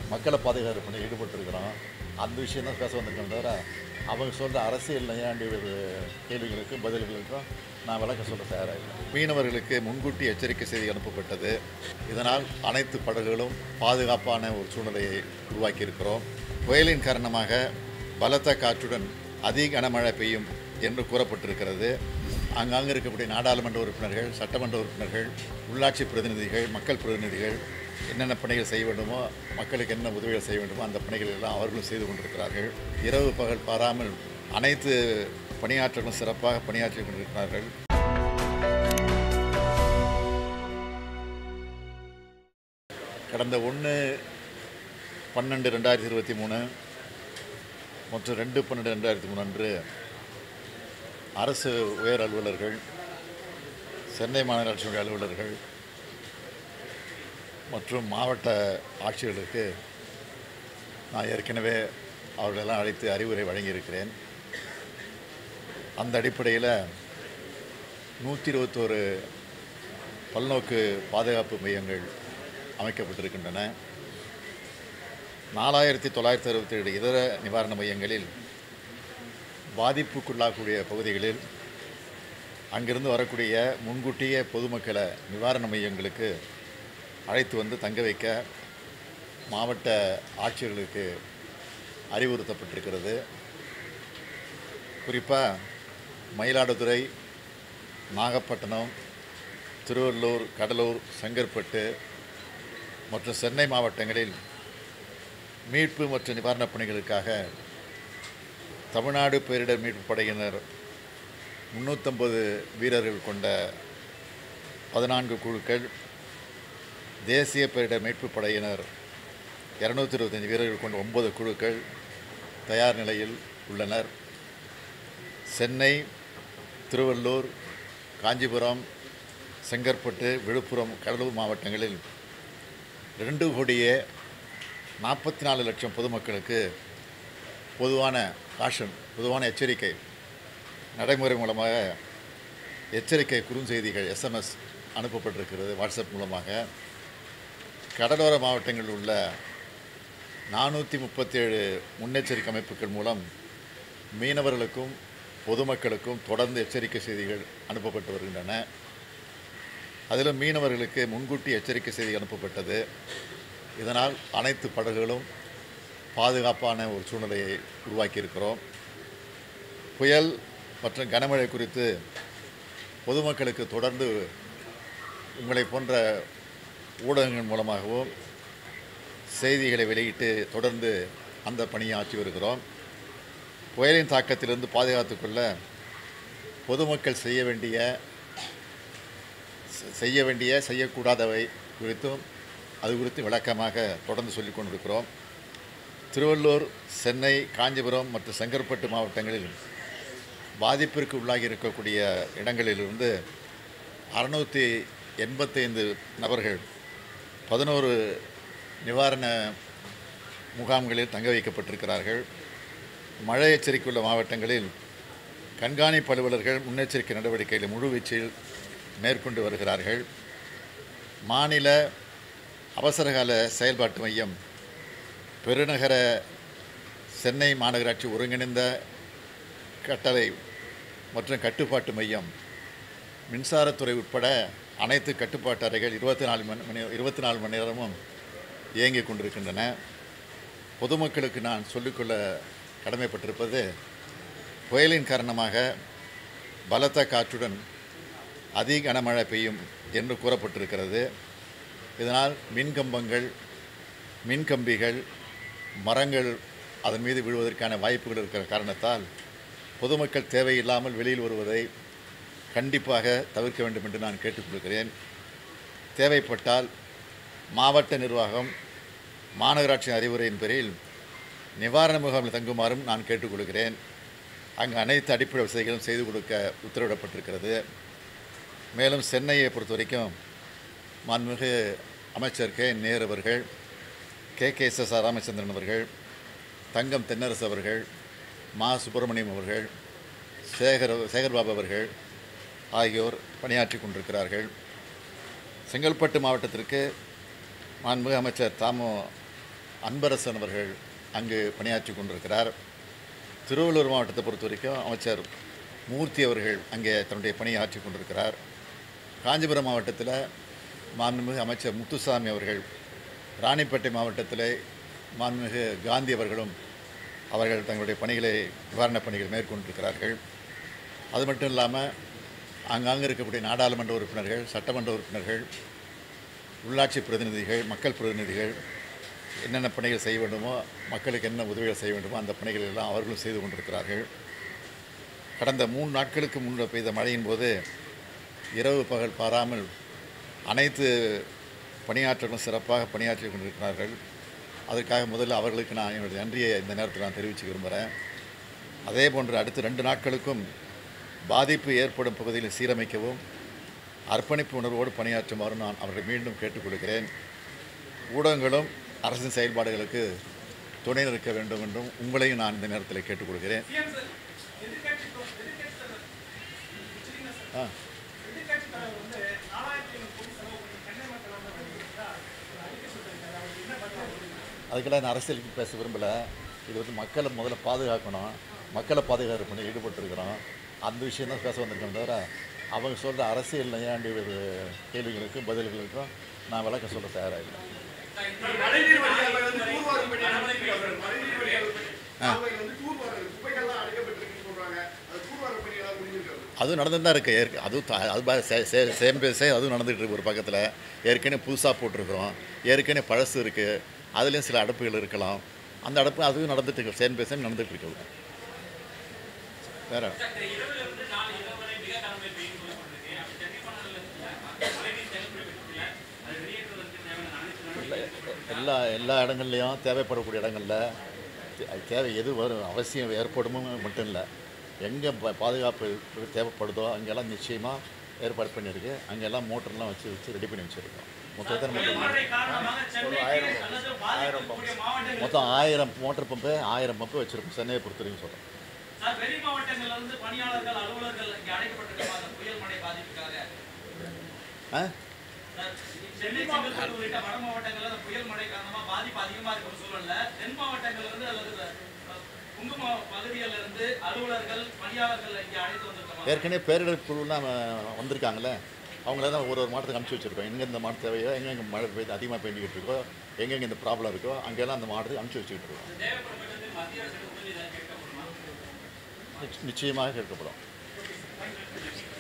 மக்களை பாதுகாப்பு பண்ணி ஈடுபட்டிருக்கிறோம் அந்த விஷயம் தான் பேச வந்திருக்கோம் தவிர அவங்க சொல்கிற அரசியல் நையாண்டி கேள்விகளுக்கும் பதில்களுக்கும் நான் விளக்கம் சொல்ல தயாராக இல்லை மீனவர்களுக்கு முன்கூட்டி எச்சரிக்கை செய்தி அனுப்பப்பட்டது இதனால் அனைத்து படகுகளும் பாதுகாப்பான ஒரு சூழ்நிலையை உருவாக்கியிருக்கிறோம் புயலின் காரணமாக பலத்த காற்றுடன் அதிக கனமழை பெய்யும் என்று கூறப்பட்டிருக்கிறது அங்கங்கே இருக்கக்கூடிய நாடாளுமன்ற உறுப்பினர்கள் சட்டமன்ற உறுப்பினர்கள் உள்ளாட்சி பிரதிநிதிகள் மக்கள் பிரதிநிதிகள் என்னென்ன பணிகள் செய்ய வேண்டுமோ மக்களுக்கு என்ன உதவிகள் செய்ய வேண்டுமோ அந்த பணிகள் எல்லாம் அவர்களும் செய்து கொண்டிருக்கிறார்கள் இரவு பகல் பாராமல் அனைத்து பணியாற்றலும் சிறப்பாக பணியாற்றி கொண்டிருக்கிறார்கள் கடந்த ஒன்று பன்னெண்டு ரெண்டாயிரத்தி இருபத்தி மூணு மற்றும் ரெண்டு பன்னெண்டு ரெண்டாயிரத்தி மூணு அன்று அரசு உயர் அலுவலர்கள் சென்னை மாநகராட்சியுடைய அலுவலர்கள் மற்றும் மாவட்ட ஆட்சியர்களுக்கு நான் ஏற்கனவே அவர்களெல்லாம் அழைத்து அறிவுரை வழங்கியிருக்கிறேன் அந்த அடிப்படையில் நூற்றி இருபத்தோரு பல்நோக்கு பாதுகாப்பு மையங்கள் அமைக்கப்பட்டிருக்கின்றன நாலாயிரத்தி தொள்ளாயிரத்தி அறுபத்தேழு இதர நிவாரண மையங்களில் பாதிப்புக்குள்ளாகக்கூடிய பகுதிகளில் அங்கிருந்து வரக்கூடிய முன்கூட்டிய பொதுமக்களை நிவாரண மையங்களுக்கு அழைத்து வந்து தங்க வைக்க மாவட்ட ஆட்சியர்களுக்கு அறிவுறுத்தப்பட்டிருக்கிறது குறிப்பாக மயிலாடுதுறை நாகப்பட்டினம் திருவள்ளூர் கடலூர் செங்கற்பட்டு மற்றும் சென்னை மாவட்டங்களில் மீட்பு மற்றும் நிவாரணப் பணிகளுக்காக தமிழ்நாடு பேரிடர் மீட்பு படையினர் முந்நூற்றம்பது வீரர்கள் கொண்ட பதினான்கு குழுக்கள் தேசிய பேரிடர் மீட்பு படையினர் இரநூத்தி இருபத்தஞ்சி வீரர்கள் கொண்ட ஒன்பது குழுக்கள் தயார் நிலையில் உள்ளனர் சென்னை திருவள்ளூர் காஞ்சிபுரம் செங்கற்பட்டு விழுப்புரம் கடலூர் மாவட்டங்களில் ரெண்டு கோடியே நாற்பத்தி நாலு லட்சம் பொதுமக்களுக்கு பொதுவான காஷன் பொதுவான எச்சரிக்கை நடைமுறை மூலமாக எச்சரிக்கை குறுஞ்செய்திகள் எஸ்எம்எஸ் அனுப்பப்பட்டிருக்கிறது வாட்ஸ்அப் மூலமாக கடலோர மாவட்டங்களில் உள்ள நானூற்றி முப்பத்தேழு முன்னெச்சரிக்கை அமைப்புகள் மூலம் மீனவர்களுக்கும் பொதுமக்களுக்கும் தொடர்ந்து எச்சரிக்கை செய்திகள் அனுப்பப்பட்டு வருகின்றன அதிலும் மீனவர்களுக்கு முன்கூட்டி எச்சரிக்கை செய்தி அனுப்பப்பட்டது இதனால் அனைத்து படகுகளும் பாதுகாப்பான ஒரு சூழ்நிலையை உருவாக்கியிருக்கிறோம் புயல் மற்றும் கனமழை குறித்து பொதுமக்களுக்கு தொடர்ந்து உங்களை போன்ற ஊடகங்கள் மூலமாகவும் செய்திகளை வெளியிட்டு தொடர்ந்து அந்த பணியை ஆற்றி வருகிறோம் புயலின் தாக்கத்திலிருந்து பாதுகாத்துக்கொள்ள பொதுமக்கள் செய்ய வேண்டிய செ- செய்ய வேண்டிய செய்யக்கூடாதவை குறித்தும் அது குறித்து விளக்கமாக தொடர்ந்து சொல்லிக் கொண்டிருக்கிறோம் திருவள்ளூர் சென்னை காஞ்சிபுரம் மற்றும் செங்கற்பட்டு மாவட்டங்களில் பாதிப்பிற்கு உள்ளாகி இருக்கக்கூடிய இடங்களிலிருந்து அறுநூற்றி எண்பத்தைந்து நபர்கள் பதினோரு நிவாரண முகாம்களில் தங்க வைக்கப்பட்டிருக்கிறார்கள் மழை எச்சரிக்கை உள்ள மாவட்டங்களில் கண்காணிப்பு அலுவலர்கள் முன்னெச்சரிக்கை நடவடிக்கைகளை முழுவீச்சில் மேற்கொண்டு வருகிறார்கள் மாநில அவசரகால செயல்பாட்டு மையம் பெருநகர சென்னை மாநகராட்சி ஒருங்கிணைந்த கட்டளை மற்றும் கட்டுப்பாட்டு மையம் மின்சாரத்துறை உட்பட அனைத்து கட்டுப்பாட்டு அறைகள் இருபத்தி நாலு மணி மணி இருபத்தி நாலு மணி நேரமும் இயங்கிக் கொண்டிருக்கின்றன பொதுமக்களுக்கு நான் சொல்லிக்கொள்ள கடமைப்பட்டிருப்பது புயலின் காரணமாக பலத்த காற்றுடன் அதிக கனமழை பெய்யும் என்று கூறப்பட்டிருக்கிறது இதனால் மின்கம்பங்கள் மின்கம்பிகள் மரங்கள் அதன் மீது விழுவதற்கான வாய்ப்புகள் இருக்கிற காரணத்தால் பொதுமக்கள் தேவையில்லாமல் வெளியில் வருவதை கண்டிப்பாக தவிர்க்க வேண்டும் என்று நான் கேட்டுக்கொள்கிறேன் தேவைப்பட்டால் மாவட்ட நிர்வாகம் மாநகராட்சி அறிவுரையின் பேரில் நிவாரண முகாமில் தங்குமாறும் நான் கேட்டுக்கொள்கிறேன் அங்கு அனைத்து அடிப்படை வசதிகளும் செய்து கொடுக்க உத்தரவிடப்பட்டிருக்கிறது மேலும் சென்னையை பொறுத்த வரைக்கும் மாண்புமிகு அமைச்சர் கே நேரு அவர்கள் K K S S R Ramachandran அவர்கள் தங்கம் தென்னரசு அவர்கள் மா சுப்பிரமணியம் அவர்கள் சேகர் சேகர்பாபு அவர்கள் ஆகியோர் பணியாற்றி கொண்டிருக்கிறார்கள் செங்கல்பட்டு மாவட்டத்திற்கு மாண்புமிகு அமைச்சர் தாமோ அன்பரசன் அவர்கள் அங்கு பணியாற்றி கொண்டிருக்கிறார் திருவள்ளூர் மாவட்டத்தை பொறுத்த வரைக்கும் அமைச்சர் மூர்த்தி அவர்கள் அங்கே தன்னுடைய பணியாற்றி கொண்டிருக்கிறார் காஞ்சிபுரம் மாவட்டத்தில் மாண்புமிகு அமைச்சர் முத்துசாமி அவர்கள் ராணிப்பேட்டை மாவட்டத்தில் மாண்புமிகு காந்தி அவர்களும் அவர்கள் தங்களுடைய பணிகளை நிவாரணப் பணிகள் மேற்கொண்டிருக்கிறார்கள் அது மட்டும் இல்லாமல் அங்கங்கே இருக்கக்கூடிய நாடாளுமன்ற உறுப்பினர்கள் சட்டமன்ற உறுப்பினர்கள் உள்ளாட்சி பிரதிநிதிகள் மக்கள் பிரதிநிதிகள் என்னென்ன பணிகள் செய்ய வேண்டுமோ மக்களுக்கு என்ன உதவிகள் செய்ய வேண்டுமோ அந்த பணிகள் எல்லாம் அவர்களும் செய்து கொண்டிருக்கிறார்கள் கடந்த மூணு நாட்களுக்கு முன்பு பெய்த மழையின் போது இரவு பகல் பாராமல் அனைத்து பணியாற்றலும் சிறப்பாக பணியாற்றி கொண்டிருக்கிறார்கள் அதற்காக முதல்ல அவர்களுக்கு நான் என்னுடைய நன்றியை இந்த நேரத்தில் நான் தெரிவிச்சுக்க விரும்புகிறேன் அதே போன்று அடுத்த ரெண்டு நாட்களுக்கும் பாதிப்பு ஏற்படும் பகுதியில் சீரமைக்கவும் அர்ப்பணிப்பு உணர்வோடு பணியாற்றுமாறு நான் அவர்களை மீண்டும் கேட்டுக்கொள்கிறேன் ஊடகங்களும் அரசின் செயல்பாடுகளுக்கு துணை நிற்க வேண்டும் என்றும் உங்களையும் நான் இந்த நேரத்தில் கேட்டுக்கொள்கிறேன் ஆ அதுக்கெல்லாம் நான் அரசியலுக்கு பேச விரும்பலை இது வந்து மக்களை முதல்ல பாதுகாக்கணும் மக்களை பாதுகாப்பு பண்ணி ஈடுபட்டிருக்கிறோம் அந்த விஷயம் தான் பேச வந்திருக்கேன் தவிர அவங்க சொல்கிற அரசியல் நையாண்டி ஒரு கேள்விகளுக்கும் பதில்களுக்கும் நான் விளக்கம் சொல்ல தயாராக இல்லை மழைநீர் வடிகால்ல வந்து தூர்வாரும் பணி நடந்துட்டு இருக்கு. மழைநீர் வடிகால் கால்வாய்ல வந்து தூர்வாரும் குப்பைகள்லாம் அடைக்கப்பட்டிருக்குன்னு சொல்றாங்க அது தூர்வாரும் பணி எல்லாம் முடிஞ்சிருக்காது அதுவும் நடந்துட்டு தான் இருக்குது ஏற்க அதுவும் தா- அது பா- சே- சே- சேம் பேசே அதுவும் நடந்துகிட்டு இருக்கு ஒரு பக்கத்தில் ஏற்கனவே புதுசாக போட்டிருக்கிறோம் ஏற்கனவே பழசு இருக்குது அதுலேயும் சில அடப்புகள் இருக்கலாம் அந்த அடப்பு அதுவும் நடந்துட்டு இருக்கு சேம் பேசே நடந்துட்டு இருக்குது வேற எல்லா எல்லா இடங்கள்லையும் தேவைப்படக்கூடிய இடங்களில் தே- அது தேவை எது வரும் அவசியம் ஏற்படுமோ மட்டும் இல்லை எங்கே பாதுகாப்பு தேவைப்படுதோ அங்கெல்லாம் நிச்சயமாக ஏற்பாடு பண்ணியிருக்கு அங்கெல்லாம் மோட்டர்லாம் வச்சு வச்சு ரெடி பண்ணி வச்சுருக்கோம் மொத்தம் எத்தனை மோட்டர் மழை காரணமாக சென்னைக்கு அல்லது பாதிக்கக்கூடிய மாவட்டங்கள் மொத்தம் ஆயிரம் மோட்டர் பம்பு ஆயிரம் பம்பு வச்சுருக்கோம் சென்னையை பொறுத்த வரைக்கும் சொல்கிறோம் சார் வெளி மாவட்டங்கள்ல இருந்து பணியாளர்கள் அலுவலர்கள் இங்கே அடைக்கப்பட்டிருக்காங்க அந்த புயல் மழை பாதிப்புக்காக ஆ சார், சென்னை செங்கல்பட்டு உள்ளிட்ட வட மாவட்டங்கள்ல அந்த புயல் மழை காரணமா பாதிப்பு அதிகமா இருக்கிற சூழல்ல தென் மாவட்டங்கள்ல இருந்து அல்லது அஹ், குங்கும பகுதிகளில் இருந்து அலுவலர்கள் பணியாளர்கள் இங்கே அழைத்து வந்திருக்காங்க ஏற்கனவே பேரிடர் குழுலாம் வந்திருக்காங்களே அவங்கள தான் ஒரு ஒரு மாவட்டத்துக்கு அனுப்பிச்சி வச்சுருக்கோம் எங்கே இந்த மாவட்டம் தேவையோ எங்கெங்கே மழை பெய்து அதிகமாக பெய்ஞ்சிக்கிட்டு இருக்கோ எங்கெங்கே இந்த ப்ராப்ளம் இருக்கோ அங்கெல்லாம் அந்த மாவட்டத்துக்கு அனுப்பிச்சி வச்சுக்கிட்டு இருக்கோம் தேவைப்படும் பட்சத்தில் மத்திய அரசு உதவி ஏதாவது கேட்கப்படுமா நிச்ச- நிச்சயமாக கேட்கப்படும்